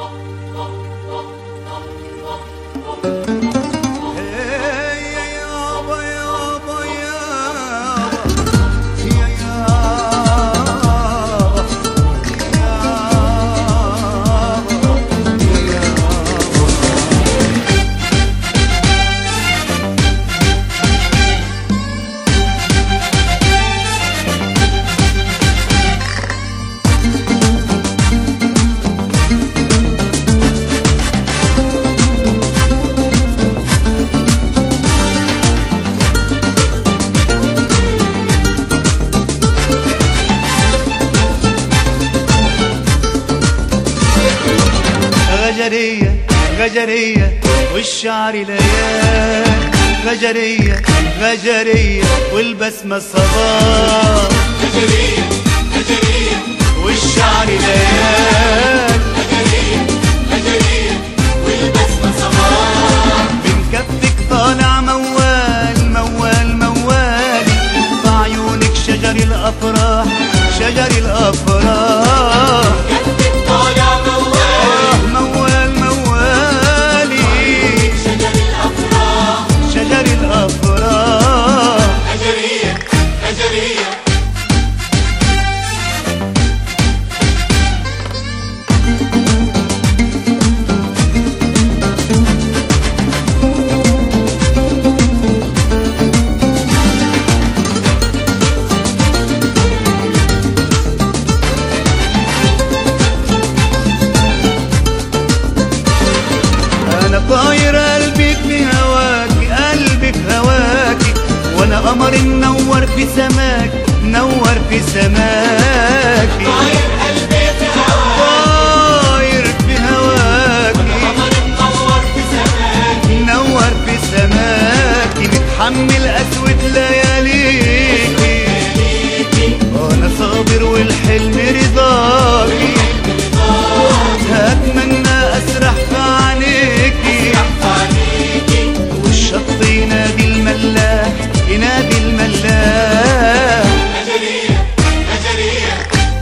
غجرية غجرية والشعر ليال غجرية غجرية والبسمة صباح غجرية غجرية والشعر ليال غجرية غجرية والبسمة صباح من كفك طالع موال موال موالي في عيونك شجر الأفراح شجر الأفراح كفك طالع موال موال موالي شجر الأفراح شجر الأفراح غجرية غجرية انا طاير قلبي في هواكي قلبي في هواكي وانا قمر منور في سماك نور في سماكي طاير قلبي في هواك طاير في هواكي قمر منور في سماك نور في سماكي متحمل اسود لياليكي وانا صابر والحلم رضاكي هتمنى اسرح في عينيكي عليكي والشط ينادي الملاح ينادي الملاح غجرية غجرية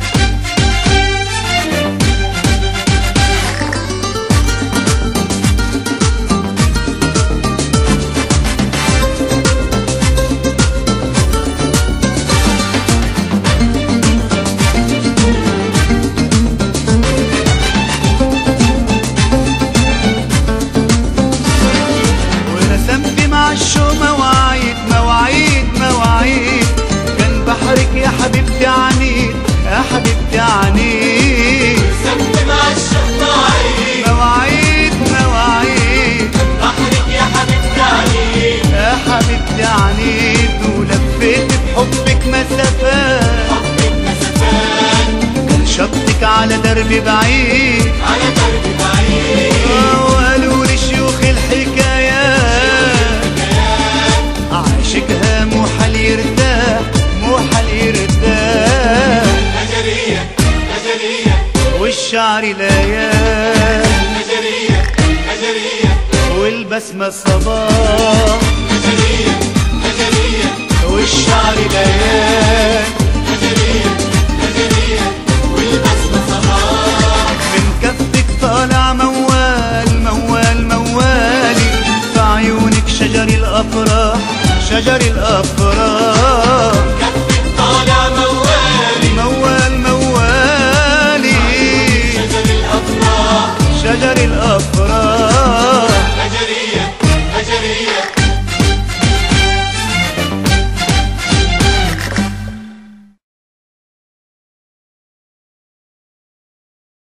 ورسمت مع الشو مواعيد مواعيد مواعيد كان بحرك يا حبيبتي عنيد يا حبيبتي عنيد سمت مع الشطاعين مواعيد مواعيد بحرك يا حبيبتي عليك يا حبيبتي عنيد ولفيت بحبك مسافات حبك مسافات كان شطك على درب بعيد على درب بعيد وقالوا لي شيوخ الحكايات عاشقها محال يرتاح محال يرتاح غجرية غجرية والشعر ليال غجرية غجرية والبسمة صباح غجرية غجرية والشعر ليال غجرية غجرية والبسمة صباح من كفك طالع موال موال موالي في عيونك شجر الأفراح شجر الأفراح